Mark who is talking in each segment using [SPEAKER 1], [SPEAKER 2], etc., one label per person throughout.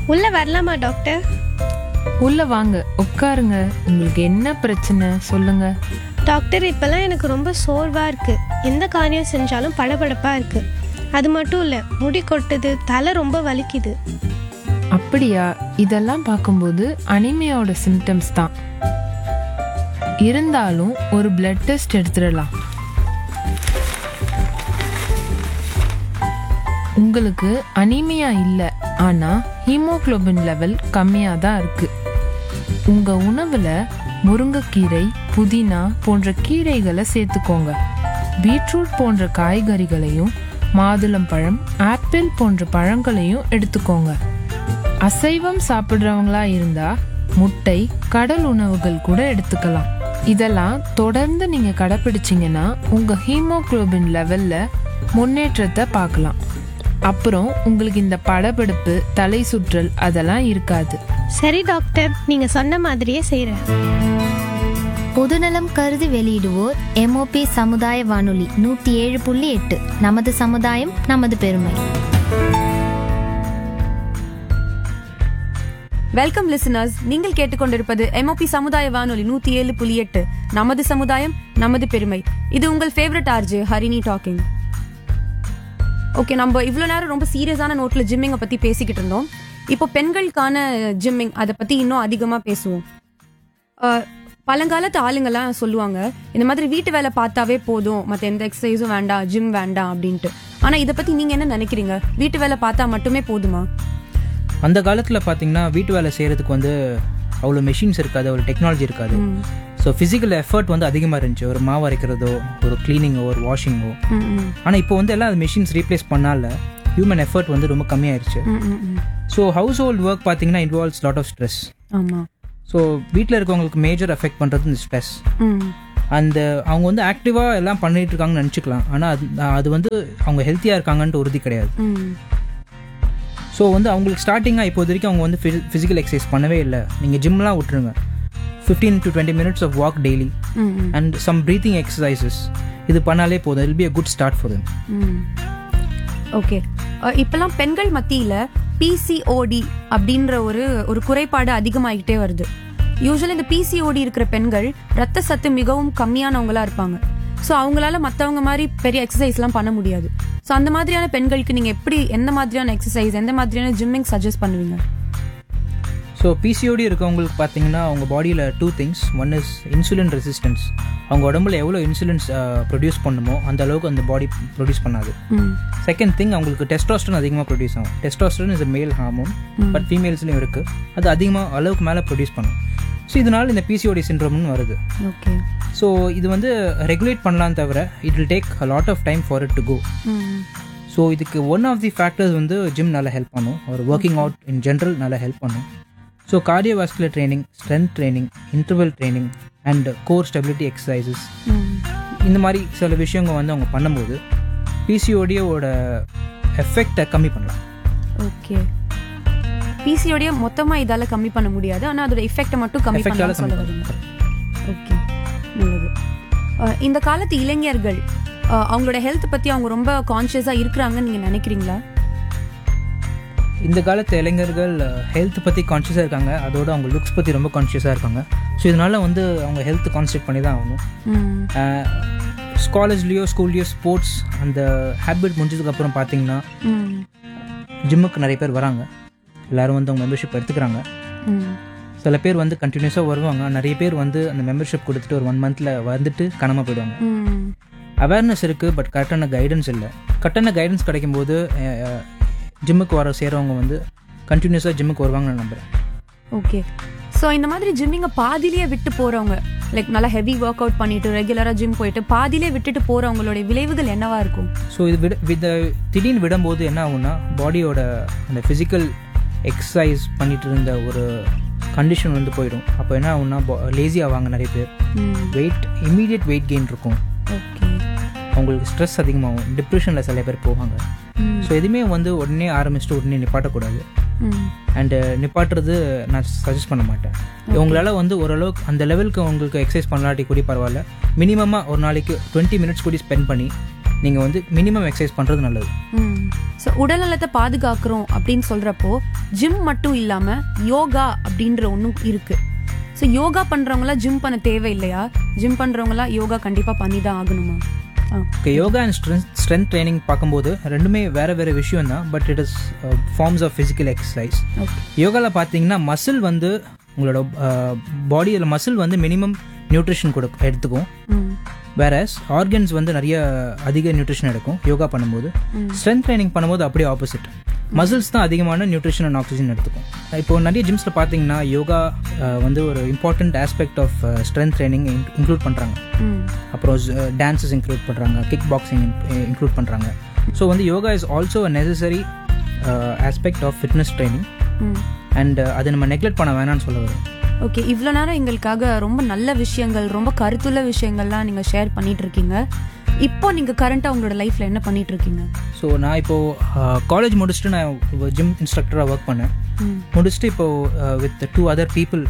[SPEAKER 1] உள்ள வரலாமா டாக்டர்
[SPEAKER 2] உள்ள வாங்க உட்காருங்க உங்களுக்கு என்ன பிரச்சனை சொல்லுங்க
[SPEAKER 1] டாக்டர் இப்போல்லாம் எனக்கு ரொம்ப சோர்வாக இருக்குது எந்த காரியம் செஞ்சாலும் படபடப்பாக இருக்குது அது மட்டும் இல்லை முடி கொட்டுது தலை ரொம்ப வலிக்குது
[SPEAKER 2] அப்படியா இதெல்லாம் பார்க்கும்போது அனிமியாவோட சிம்டம்ஸ் தான் இருந்தாலும் ஒரு பிளட் டெஸ்ட் எடுத்துடலாம் உங்களுக்கு அனீமியா இல்லை ஆனா ஹீமோகுளோபின் லெவல் கம்மியாக தான் இருக்கு உங்க உணவுல முருங்கைக்கீரை புதினா போன்ற கீரைகளை சேர்த்துக்கோங்க பீட்ரூட் போன்ற காய்கறிகளையும் மாதுளம்பழம் ஆப்பிள் போன்ற பழங்களையும் எடுத்துக்கோங்க அசைவம் சாப்பிட்றவங்களா இருந்தா முட்டை கடல் உணவுகள் கூட எடுத்துக்கலாம் இதெல்லாம் தொடர்ந்து நீங்க கடைப்பிடிச்சீங்கன்னா உங்க ஹீமோகுளோபின் லெவல்ல முன்னேற்றத்தை பார்க்கலாம் அப்புறம் உங்களுக்கு இந்த படபடுப்பு தலை சுற்றல் அதெல்லாம் இருக்காது
[SPEAKER 1] சரி டாக்டர் நீங்கள் சொன்ன மாதிரியே செய்கிறேன்
[SPEAKER 3] பொதுநலம் கருதி வெளியிடுவோர் எம்ஓபி சமுதாய வானொலி நூத்தி ஏழு புள்ளி எட்டு நமது சமுதாயம் நமது பெருமை
[SPEAKER 4] வெல்கம் லிசனர்ஸ் நீங்கள் கேட்டுக்கொண்டிருப்பது எம்ஓபி சமுதாய வானொலி நூத்தி ஏழு புள்ளி எட்டு நமது சமுதாயம் நமது பெருமை இது உங்கள் favourite RJ Harini talking okay நம்ம இவ்வளோ நேரம் ரொம்ப சீரியஸான நோட்ல ஜிம்மிங்கை பத்தி பேசிக்கிட்டு இருந்தோம் இப்போ பெண்களுக்கான ஜிம்மிங் அதை பத்தி இன்னும் அதிகமா பேசுவோம் அஹ், பழங்காலத்து ஆளுங்கெல்லாம் சொல்லுவாங்க இந்த மாதிரி வீட்டு வேலை பார்த்தாவே போதும் மற்ற எந்த எக்ஸசைஸும் வேண்டாம் ஜிம் வேண்டாம் அப்படின்ட்டு ஆனா இதை பத்தி நீங்க என்ன நினைக்கிறீங்க வீட்டு வேலை பார்த்தா மட்டுமே போதுமா
[SPEAKER 5] அந்த காலத்தில் பார்த்தீங்கன்னா வீட்டு வேலை செய்கிறதுக்கு வந்து அவ்வளோ மெஷின்ஸ் இருக்காது அவ்வளோ டெக்னாலஜி இருக்காது ஸோ ஃபிசிக்கல் எஃபர்ட் வந்து அதிகமாக இருந்துச்சு ஒரு மாவு அரைக்கிறதோ ஒரு க்ளீனிங்கோ ஒரு வாஷிங்கோ
[SPEAKER 4] ம், ம்,
[SPEAKER 5] ஆனால் இப்போ வந்து எல்லாம் மெஷின்ஸ் ரீப்ளேஸ் பண்ணால ஹியூமன் எஃபர்ட் வந்து ரொம்ப கம்மியாயிருச்சு
[SPEAKER 4] ம், ம், ம்.
[SPEAKER 5] ஸோ ஹவுஸ் ஹோல்ட் ஒர்க் பார்த்தீங்கன்னா இன்வால்வ்ஸ் லாட் ஆஃப் ஸ்ட்ரெஸ்
[SPEAKER 4] ஆமா
[SPEAKER 5] ஸோ வீட்டில் இருக்கவங்களுக்கு மேஜர் எஃபெக்ட் பண்ணுறது இந்த ஸ்ட்ரெஸ்
[SPEAKER 4] ம்
[SPEAKER 5] அந்த அவங்க வந்து ஆக்டிவாக எல்லாம் பண்ணிட்டு இருக்காங்கன்னு நினச்சிக்கலாம் ஆனால் அது அது வந்து அவங்க ஹெல்த்தியாக இருக்காங்கன்ட்டு உறுதி கிடையாது
[SPEAKER 4] ம்
[SPEAKER 5] ஸோ வந்து அவங்களுக்கு ஸ்டார்டிங்காக இப்போ வரைக்கும் அவங்க வந்து ஃபிசிக்கல் எக்ஸசைஸ் பண்ணவே இல்லை நீங்கள் ஜிம்லாம் விட்டுருங்க fifteen to twenty minutes of walk daily
[SPEAKER 4] ம் ம்,
[SPEAKER 5] அண்ட் சம் ப்ரீத்திங் எக்ஸசைசஸ் இது பண்ணாலே போதும் will be a good start for them
[SPEAKER 4] ம் ஓகே அஹ், இப்பெல்லாம் பெண்கள் மத்தியில பிசிஓடி அப்படின்ற ஒரு ஒரு குறைபாடு அதிகமாகிட்டே வருது யூஸ்வலி இந்த பிசிஓடி இருக்கிற பெண்கள் ரத்த சத்து மிகவும் கம்மியானவங்களா இருப்பாங்க ஸோ அவங்களால மற்றவங்க மாதிரி பெரிய எக்ஸசைஸ்லாம் பண்ண முடியாது ஸோ அந்த மாதிரியான பெண்களுக்கு நீங்க எப்படி எந்த மாதிரியான எக்ஸசைஸ் எந்த மாதிரியான ஜிம்மிங் சஜஸ்ட் பண்ணுவீங்க
[SPEAKER 5] ஸோ பிசிஓடி இருக்கவங்களுக்கு பார்த்தீங்கன்னா அவங்க பாடியில் two things one is insulin resistance அவங்க உடம்புல எவ்வளோ இன்சுலின்ஸ் ப்ரொடியூஸ் பண்ணுமோ அந்த அளவுக்கு அந்த பாடி ப்ரொடியூஸ் பண்ணாது
[SPEAKER 4] ம்
[SPEAKER 5] செகண்ட் திங் அவங்களுக்கு டெஸ்டாஸ்டன் அதிகமாக ப்ரொடியூஸ் ஆகும் testosterone is male hormone but ஃபீமேல்ஸ்லையும் இருக்குது அது அதிகமாக அளவுக்கு மேலே ப்ரொடியூஸ் பண்ணும் ஸோ இதனால இந்த பிசிஓடி சிண்ட்ரோம்னு வருது
[SPEAKER 4] ஓகே
[SPEAKER 5] ஸோ இது வந்து ரெகுலேட் பண்ணலாம் தவிர it will take a lot of time for it to go
[SPEAKER 4] ம்
[SPEAKER 5] ஸோ இதுக்கு ஒன் ஆஃப் தி ஃபேக்டர்ஸ் வந்து ஜிம் நல்லா ஹெல்ப் பண்ணும் ஒரு ஒர்க்கிங் அவுட் இன் ஜென்ரல் நல்லா ஹெல்ப் பண்ணும் so cardiovascular training strength training interval training and core stability exercises
[SPEAKER 4] ம்
[SPEAKER 5] இந்த மாதிரி சில விஷயங்கள் வந்து அவங்க பண்ணும்போது பிசிஓடியோட எஃபெக்டை கம்மி பண்ணலாம்
[SPEAKER 4] ஓகே பிசியோடைய மொத்தமா இதால கம்மி பண்ண முடியாது ஆனா அதோட எஃபெக்ட்டை மட்டும் கம்மி
[SPEAKER 5] Effect ஆல
[SPEAKER 4] பண்ணலாம் சொல்ல
[SPEAKER 5] கம்மி
[SPEAKER 4] வரீங்க ஓகே நல்லது அஹ் இந்த காலத்து இளைஞர்கள் அஹ் அவங்களோட ஹெல்த் பத்தி அவங்க ரொம்ப கான்ஷியஸா இருக்கிறாங்கன்னு நீங்க நினைக்கிறீங்களா
[SPEAKER 5] இந்த காலத்து இளைஞர்கள் ஹெல்த் பற்றி கான்ஷியஸாக இருக்காங்க அதோட அவங்க லுக்ஸ் பற்றி ரொம்ப கான்ஷியஸாக இருக்காங்க ஸோ இதனால வந்து அவங்க ஹெல்த் கான்சென்ட்ரேட் பண்ணி தான் ஆகணும்
[SPEAKER 4] ம்
[SPEAKER 5] காலேஜ்லேயோ ஸ்கூல்லையோ ஸ்போர்ட்ஸ் அந்த ஹேபிட் முடிஞ்சதுக்கப்புறம் பார்த்தீங்கன்னா
[SPEAKER 4] ம்
[SPEAKER 5] ஜிம்முக்கு நிறைய பேர் வராங்க எல்லாரும் வந்து அவங்க மெம்பர்ஷிப் எடுத்துக்கிறாங்க
[SPEAKER 4] ம்
[SPEAKER 5] சில பேர் வந்து கண்டினியூஸாக வருவாங்க நிறைய பேர் வந்து அந்த மெம்பர்ஷிப் கொடுத்துட்டு ஒரு ஒன் மந்தில் வந்துட்டு காணாமல் போயிடுவாங்க
[SPEAKER 4] ம்
[SPEAKER 5] அவேர்னஸ் இருக்குது பட் கரெக்டான கைடன்ஸ் இல்லை கரெக்டான கைடன்ஸ் கிடைக்கும்போது ஜிம்முக்கு வர சேரவங்க வந்து கண்டினியூஸாக ஜிம்முக்கு வருவாங்கன்னு நான் நம்புகிறேன்
[SPEAKER 4] ஓகே ஸோ இந்த மாதிரி ஜிம்மிங்க பாதியிலேயே விட்டு போறவங்க லைக் நல்லா ஹெவி ஒர்க் அவுட் பண்ணிட்டு ரெகுலரா ஜிம் போயிட்டு பாதியிலே விட்டுட்டு போறவங்களோட விளைவுகள் என்னவா இருக்கும்
[SPEAKER 5] ஸோ இது விட வித திடீர்னு விடும்போது என்ன ஆகும்னா பாடியோட அந்த ஃபிசிக்கல் எக்ஸசைஸ் பண்ணிட்டு இருந்த ஒரு கண்டிஷன் வந்து போயிடும் அப்போ என்ன ஆகும்னா லேசி ஆவாங்க நிறைய பேர்
[SPEAKER 4] ம்
[SPEAKER 5] வெயிட் இமீடியட் வெயிட் கெயின் இருக்கும்
[SPEAKER 4] ஓகே
[SPEAKER 5] அவங்களுக்கு ஸ்ட்ரெஸ் அதிகமாகும் டிப்ரெஷனில் சில பேர் போவாங்க
[SPEAKER 4] ம்
[SPEAKER 5] ஸோ எதுவுமே வந்து உடனே ஆரம்பிச்சுட்டு உடனே நிப்பாட்டக்கூடாது
[SPEAKER 4] ம்
[SPEAKER 5] அண்டு நிப்பாட்டுறது நான் சஜஸ்ட் பண்ண மாட்டேன் உங்களால் வந்து ஓரளவுக்கு அந்த லெவலுக்கு உங்களுக்கு எக்ஸசைஸ் பண்ணலாட்டி கூட பரவாயில்ல மினிமமாக ஒரு நாளைக்கு டுவெண்ட்டி மினிட்ஸ் கூட ஸ்பெண்ட் பண்ணி நீங்கள் வந்து மினிமம் எக்ஸசைஸ் பண்ணுறது நல்லது
[SPEAKER 4] ஸோ உடல்நலத்தை பாதுகாக்கிறோம் அப்படின்னு சொல்றப்போ ஜிம் மட்டும் இல்லாம யோகா அப்படின்ற ஒன்றும் இருக்கு ஸோ யோகா பண்றவங்களாம் ஜிம் பண்ண தேவை இல்லையா ஜிம் பண்றவங்களாம் யோகா கண்டிப்பா பண்ணி தான் ஆகணுமா ஆ
[SPEAKER 5] okay yoga and strength strength training பார்க்கும்போது ரெண்டுமே வேறு வேறு விஷயம் தான் but it is forms of physical exercise
[SPEAKER 4] okay
[SPEAKER 5] யோகாவில் பார்த்தீங்கன்னா மசில் வந்து உங்களோட பாடியில் மசில் வந்து மினிமம் நியூட்ரிஷன் கொடு எடுத்துக்கும்
[SPEAKER 4] ம்
[SPEAKER 5] வேறஸ் ஆர்கன்ஸ் வந்து நிறைய அதிக நியூட்ரிஷன் எடுக்கும் யோகா பண்ணும்போது ஸ்ட்ரென்த் ட்ரைனிங் பண்ணும்போது அப்படியே ஆப்போசிட் மசில்ஸ் தான் அதிகமான நியூட்ரிஷன் அண்ட் ஆக்சிஜன் எடுத்துக்கும் இப்போ நிறைய ஜிம்ஸில் பார்த்தீங்கன்னா யோகா அஹ், வந்து ஒரு important aspect of strength training include பண்ணுறாங்க
[SPEAKER 4] ம்
[SPEAKER 5] அப்புறம் டான்ஸஸ் இன்க்ளூட் பண்ணுறாங்க கிக் பாக்ஸிங் இன்க்ளூட் பண்ணுறாங்க ஸோ வந்து yoga is also a necessary aspect of fitness training
[SPEAKER 4] ம்
[SPEAKER 5] அண்ட் அதை நம்ம நெக்லெக்ட் பண்ண வேணாம்னு சொல்ல வரும்
[SPEAKER 4] ஓகே இவ்வளோ நேரம் எங்களுக்காக ரொம்ப நல்ல விஷயங்கள் ரொம்ப கருத்துள்ள விஷயங்கள்லாம் நீங்கள் ஷேர் பண்ணிட்டு இருக்கீங்க இப்போ நீங்கள் கரண்ட்டாக உங்களோட லைஃப்பில் என்ன பண்ணிட்டு இருக்கீங்க
[SPEAKER 5] ஸோ நான் இப்போது காலேஜ் முடிச்சுட்டு நான் ஜிம் இன்ஸ்ட்ரக்டராக ஒர்க் பண்ணேன்
[SPEAKER 4] ம்
[SPEAKER 5] முடிச்சுட்டு இப்போ with two other people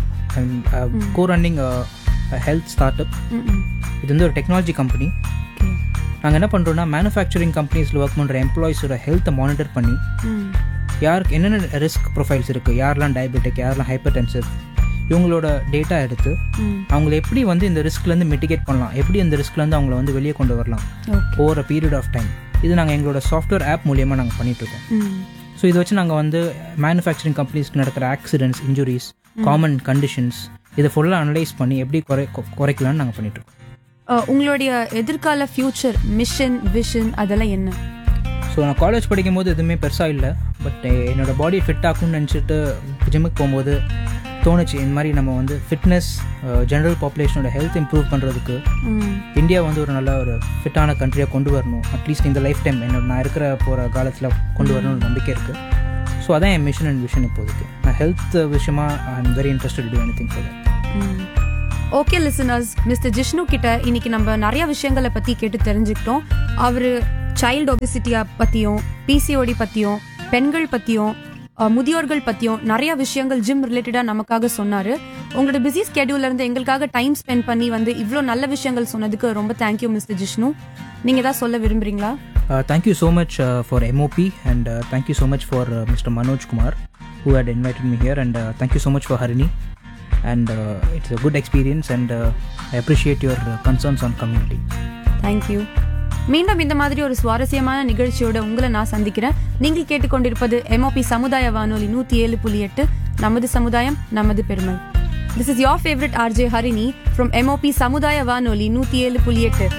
[SPEAKER 5] go running health start up
[SPEAKER 4] ம் ம்
[SPEAKER 5] இது வந்து ஒரு டெக்னாலஜி கம்பெனி
[SPEAKER 4] ஓகே
[SPEAKER 5] நாங்கள் என்ன பண்ணுறோம்னா மேனுஃபேக்சரிங் கம்பெனிஸில் ஒர்க் பண்ணுற எம்ப்ளாயிஸோட ஹெல்த்தை மானிட்டர் பண்ணி
[SPEAKER 4] ம்
[SPEAKER 5] யாருக்கு என்னென்ன ரிஸ்க் ப்ரொஃபைல்ஸ் இருக்குது யாரெல்லாம் டயபெட்டிக் யாரெல்லாம் ஹைப்பர் டென்சிவ் இவங்களோட டேட்டா எடுத்து
[SPEAKER 4] ம்
[SPEAKER 5] அவங்கள எப்படி வந்து இந்த ரிஸ்க்லேருந்து மிட்டிகேட் பண்ணலாம் எப்படி இந்த ரிஸ்க்லேருந்து அவங்கள வந்து வெளியே கொண்டு வரலாம்
[SPEAKER 4] okay
[SPEAKER 5] over a period of time இது நாங்கள் எங்களோட சாஃப்ட்வேர் ஆப் மூலியமாக நாங்கள் பண்ணிகிட்ருக்கோம்
[SPEAKER 4] ம்
[SPEAKER 5] ஸோ இதை வச்சு நாங்கள் வந்து மேனுஃபேக்சரிங் கம்பெனிஸ்க்கு நடக்கிற ஆக்சிடென்ட்ஸ் இன்ஜுரிஸ் காமன் கண்டிஷன்ஸ் இதை ஃபுல்லாக அனலைஸ் பண்ணி எப்படி குறை கொ- குறைக்கலாம்னு நாங்கள் பண்ணிகிட்ருக்கோம்
[SPEAKER 4] அஹ், உங்களுடைய எதிர்கால ஃபியூச்சர் மிஷன் விஷன் அதெல்லாம் என்ன
[SPEAKER 5] ஸோ நான் காலேஜ் படிக்கும்போது எதுவுமே பெருசாக இல்லை பட் என்னோட பாடியை ஃபிட் ஆகும்னு நினச்சிட்டு ஜிம்முக்கு போகும்போது தோணுச்சு இந்த மாதிரி நம்ம வந்து ஃபிட்னஸ் ஜென்ரல் பாப்புலேஷனோட ஹெல்த் இம்ப்ரூவ் பண்ணுறதுக்கு
[SPEAKER 4] ம்
[SPEAKER 5] இந்தியா வந்து ஒரு நல்ல ஒரு ஃபிட்டான கண்ட்ரியாக கொண்டு வரணும் அட்லீஸ்ட் இந்த லைஃப் டைம் என்னோட நான் இருக்கிற போகிற காலத்தில் கொண்டு வரணும்னு நம்பிக்கை இருக்குது ஸோ அதான் என் மிஷன் அண்ட் விஷன் இப்போதைக்கு நான் ஹெல்த் விஷயமா I am very interested to anything for
[SPEAKER 4] okay listeners mister Jishnu கிட்ட இன்னைக்கு நம்ம நிறைய விஷயங்களை பத்தி கேட்டு தெரிஞ்சுக்கிட்டோம் அவரு சைல்டு ஒபிசிட்டியா பத்தியும் பிசிஓடி பத்தியும் பெண்கள் பத்தியும் அஹ், முதியோர்கள் பத்தியும் நிறைய விஷயங்கள் ஜிம் ரிலேட்டடா நமக்காக சொன்னாரு உங்களோட பிஸி ஸ்கெடியூல்ல இருந்து எங்களுக்காக டைம் ஸ்பெண்ட் பண்ணி வந்து இவ்வளோ நல்ல விஷயங்கள் சொன்னதுக்கு ரொம்ப தேங்க்யூ மிஸ்டர் ஜிஷ்ணு நீங்க ஏதாவது சொல்ல விரும்புறீங்களா
[SPEAKER 5] thank you so much for MOP and thank you so much for mister Manoj Kumar who had invited me here and uh, thank you so much for Harini and uh, it's a good experience and uh, I appreciate your uh, concerns on community.
[SPEAKER 4] Thank you மீண்டும் இந்த மாதிரி ஒரு சுவாரஸ்யமான நிகழ்ச்சியோட உங்களை நான் சந்திக்கிறேன் நீங்கள் கேட்டுக்கொண்டிருப்பது எம்ஓபி சமுதாய வானொலி நூத்தி ஏழு புள்ளி எட்டு நமது சமுதாயம் நமது பெருமை this is your favourite RJ Harini from MOP சமுதாய வானொலி நூத்தி ஏழு புள்ளி எட்டு